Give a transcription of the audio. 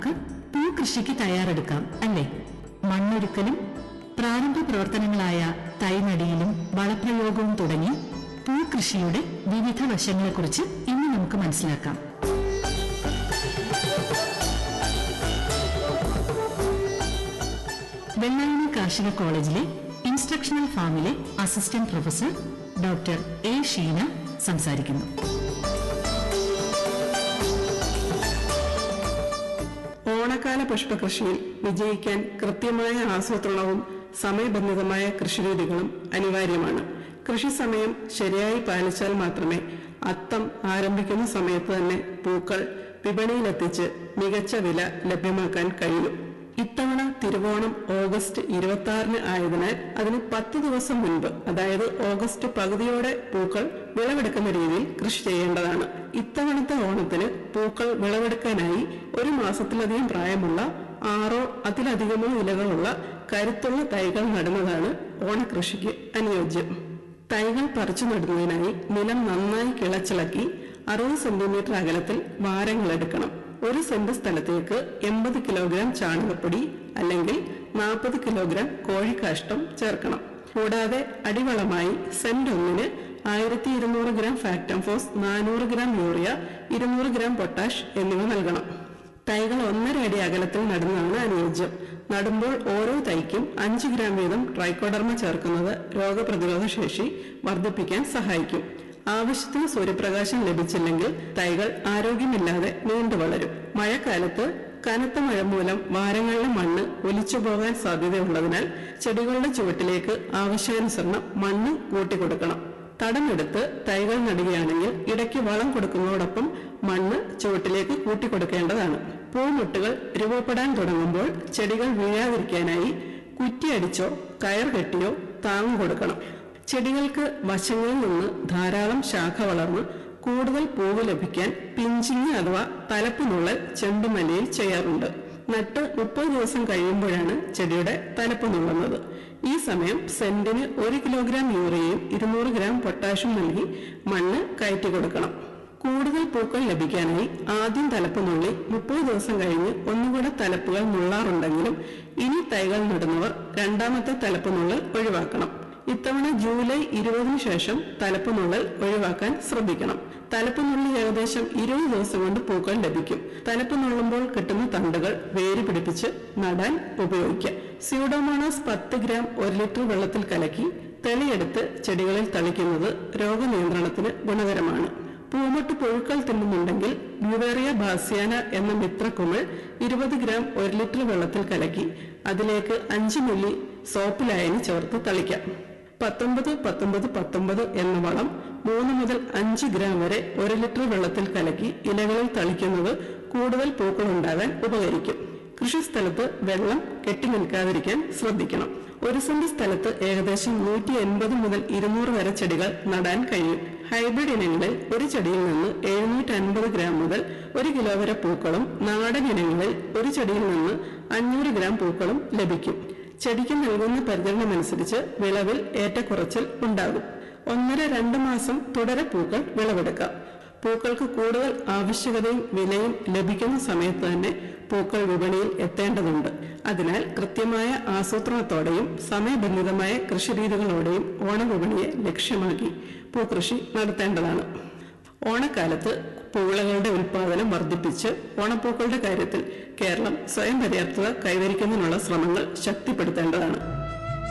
നമുക്ക് പൂക്കൃഷിക്ക് തയ്യാറെടുക്കാം അല്ലേ മണ്ണൊരുക്കലും പ്രാരംഭ പ്രവർത്തനങ്ങളായ തൈനടിയിലും വളപ്രയോഗവും തുടങ്ങി പൂക്കൃഷിയുടെ വിവിധ വശങ്ങളെക്കുറിച്ച് ഇന്ന് നമുക്ക് മനസ്സിലാക്കാം വെള്ളായണി കാർഷിക കോളേജിലെ ഇൻസ്ട്രക്ഷണൽ ഫാമിലെ assistant professor doctor A Sheena സംസാരിക്കുന്നു ഓണക്കാല പുഷ്പകൃഷിയിൽ വിജയിക്കാൻ കൃത്യമായ ആസൂത്രണവും സമയബന്ധിതമായ കൃഷിരീതികളും അനിവാര്യമാണ് കൃഷി സമയം ശരിയായി പാലിച്ചാൽ മാത്രമേ അത്തം ആരംഭിക്കുന്ന സമയത്ത് തന്നെ പൂക്കൾ വിപണിയിലെത്തിച്ച് മികച്ച വില ലഭ്യമാക്കാൻ കഴിയൂ ഇത്തവണ തിരുവോണം ഓഗസ്റ്റ് ഇരുപത്തി ആറിന് ആയതിനാൽ അതിന് പത്ത് ദിവസം മുൻപ് അതായത് ഓഗസ്റ്റ് പകുതിയോടെ പൂക്കൾ വിളവെടുക്കുന്ന രീതിയിൽ കൃഷി ചെയ്യേണ്ടതാണ് ഇത്തവണത്തെ ഓണത്തിന് പൂക്കൾ വിളവെടുക്കാനായി ഒരു മാസത്തിലധികം പ്രായമുള്ള ആറോ അതിലധികമോ ഇലകളുള്ള കരുത്തുള്ള തൈകൾ നടുന്നതാണ് ഓണകൃഷിക്ക് അനുയോജ്യം തൈകൾ പറിച്ചു നടുന്നതിനായി നിലം നന്നായി കിളച്ചിളക്കി അറുപത് സെന്റിമീറ്റർ അകലത്തിൽ വാരങ്ങൾ എടുക്കണം ഒരു സെന്റ് സ്ഥലത്തേക്ക് എൺപത് കിലോഗ്രാം ചാണകപ്പൊടി അല്ലെങ്കിൽ നാൽപ്പത് കിലോഗ്രാം കോഴിക്കാഷ്ടം ചേർക്കണം കൂടാതെ അടിവളമായി സെന്റ് ഒന്നിന് ആയിരത്തി ഇരുന്നൂറ് ഗ്രാം ഫാക്ടംഫോസ് നാനൂറ് ഗ്രാം യൂറിയ ഇരുന്നൂറ് ഗ്രാം പൊട്ടാഷ് എന്നിവ നൽകണം തൈകൾ ഒന്നര അടി അകലത്തിൽ നടുന്നതാണ് അനുയോജ്യം നടുമ്പോൾ ഓരോ തൈക്കും അഞ്ച് ഗ്രാം വീതം ട്രൈക്കോഡർമ ചേർക്കുന്നത് രോഗപ്രതിരോധ ശേഷി വർദ്ധിപ്പിക്കാൻ സഹായിക്കും ആവശ്യത്തിന് സൂര്യപ്രകാശം ലഭിച്ചില്ലെങ്കിൽ തൈകൾ ആരോഗ്യമില്ലാതെ നീണ്ടു വളരും മഴക്കാലത്ത് കനത്ത മഴ മൂലം വാരങ്ങളിലെ മണ്ണ് ഒലിച്ചു പോകാൻ സാധ്യതയുള്ളതിനാൽ ചെടികളുടെ ചുവട്ടിലേക്ക് ആവശ്യാനുസരണം മണ്ണ് കൂട്ടിക്കൊടുക്കണം തടമെടുത്ത് തൈകൾ നടുകയാണെങ്കിൽ ഇടയ്ക്ക് വളം കൊടുക്കുന്നതോടൊപ്പം മണ്ണ് ചുവട്ടിലേക്ക് കൂട്ടിക്കൊടുക്കേണ്ടതാണ് പൂമുട്ടുകൾ രൂപപ്പെടാൻ തുടങ്ങുമ്പോൾ ചെടികൾ വീഴാതിരിക്കാനായി കുറ്റിയടിച്ചോ കയർ കെട്ടിയോ താങ്ങു കൊടുക്കണം ചെടികൾക്ക് വശങ്ങളിൽ നിന്ന് ധാരാളം ശാഖ വളർന്ന് കൂടുതൽ പൂവ് ലഭിക്കാൻ പിഞ്ചിങ് അഥവാ തലപ്പ് നുള്ളൽ ചെണ്ടുമല്ലിയിൽ ചെയ്യാറുണ്ട് നട്ട് മുപ്പത് ദിവസം കഴിയുമ്പോഴാണ് ചെടിയുടെ തലപ്പ് നുള്ളുന്നത് ഈ സമയം സെന്റിന് ഒരു കിലോഗ്രാം യൂറിയയും ഇരുന്നൂറ് ഗ്രാം പൊട്ടാഷ്യം നൽകി മണ്ണ് കയറ്റി കൊടുക്കണം കൂടുതൽ പൂക്കൾ ലഭിക്കാനായി ആദ്യം തലപ്പ് നുള്ളി മുപ്പത് ദിവസം കഴിഞ്ഞ് ഒന്നുകൂടെ തലപ്പുകൾ നുള്ളാറുണ്ടെങ്കിലും ഇനി തൈകൾ നടുന്നവർ രണ്ടാമത്തെ തലപ്പ് നുള്ളൽ ഒഴിവാക്കണം ഇത്തവണ ജൂലൈ ഇരുപതിനു ശേഷം തലപ്പ് നുള്ളൽ ഒഴിവാക്കാൻ ശ്രദ്ധിക്കണം തലപ്പ് നുള്ളി ഏകദേശം ഇരുപത് ദിവസം കൊണ്ട് പൂക്കൾ ലഭിക്കും തലപ്പ് നുള്ളുമ്പോൾ കിട്ടുന്ന തണ്ടുകൾ വേര് പിടിപ്പിച്ച് നടാൻ ഉപയോഗിക്കാം സ്യൂഡോമോണാസ് പത്ത് ഗ്രാം ഒരു ലിറ്റർ വെള്ളത്തിൽ കലക്കി തെളിയെടുത്ത് ചെടികളിൽ തളിക്കുന്നത് രോഗനിയന്ത്രണത്തിന് ഗുണകരമാണ് പൂമൊട്ട് പുഴുക്കൾ തിന്നുന്നുണ്ടെങ്കിൽ ബ്യൂവേറിയ ബാസിയാന എന്ന മിത്രക്കുമിൾ ഇരുപത് ഗ്രാം ഒരു ലിറ്റർ വെള്ളത്തിൽ കലക്കി അതിലേക്ക് അഞ്ച് മില്ലി സോപ്പ് ലായനി ചേർത്ത് തളിക്കാം പത്തൊമ്പത് പത്തൊമ്പത് പത്തൊമ്പത് എന്ന വളം മൂന്ന് മുതൽ അഞ്ച് ഗ്രാം വരെ ഒരു ലിറ്റർ വെള്ളത്തിൽ കലക്കി ഇലകളിൽ തളിക്കുന്നത് കൂടുതൽ പൂക്കൾ ഉണ്ടാകാൻ ഉപകരിക്കും കൃഷിസ്ഥലത്ത് വെള്ളം കെട്ടി നിൽക്കാതിരിക്കാൻ ശ്രദ്ധിക്കണം ഒരു സെന്റ് സ്ഥലത്ത് ഏകദേശം നൂറ്റി എൺപത് മുതൽ ഇരുന്നൂറ് വരെ ചെടികൾ നടാൻ കഴിയും ഹൈബ്രിഡ് ഇനങ്ങളിൽ ഒരു ചെടിയിൽ നിന്ന് എഴുന്നൂറ്റി അൻപത് ഗ്രാം മുതൽ ഒരു കിലോ വരെ പൂക്കളും നാടൻ ഇനങ്ങളിൽ ഒരു ചെടിയിൽ നിന്ന് അഞ്ഞൂറ് ഗ്രാം പൂക്കളും ലഭിക്കും ചെടിക്ക് നൽകുന്ന പരിചരണമനുസരിച്ച് വിളവിൽ ഏറ്റക്കുറച്ചിൽ ഉണ്ടാകും ഒന്നര രണ്ട് മാസം തുടരെ പൂക്കൾ വിളവെടുക്കാം പൂക്കൾക്ക് കൂടുതൽ ആവശ്യകതയും വിലയും ലഭിക്കുന്ന സമയത്ത് തന്നെ പൂക്കൾ വിപണിയിൽ എത്തേണ്ടതുണ്ട് അതിനാൽ കൃത്യമായ ആസൂത്രണത്തോടെയും സമയബന്ധിതമായ കൃഷിരീതികളോടെയും ഓണവിപണിയെ ലക്ഷ്യമാക്കി പൂക്കൃഷി നടത്തേണ്ടതാണ് ഓണക്കാലത്ത് പൂവിളകളുടെ ഉൽപാദനം വർദ്ധിപ്പിച്ച് ഓണപ്പൂക്കളുടെ കാര്യത്തിൽ കേരളം സ്വയം പര്യാപ്തത കൈവരിക്കുന്നതിനുള്ള ശ്രമങ്ങൾ ശക്തിപ്പെടുത്തേണ്ടതാണ്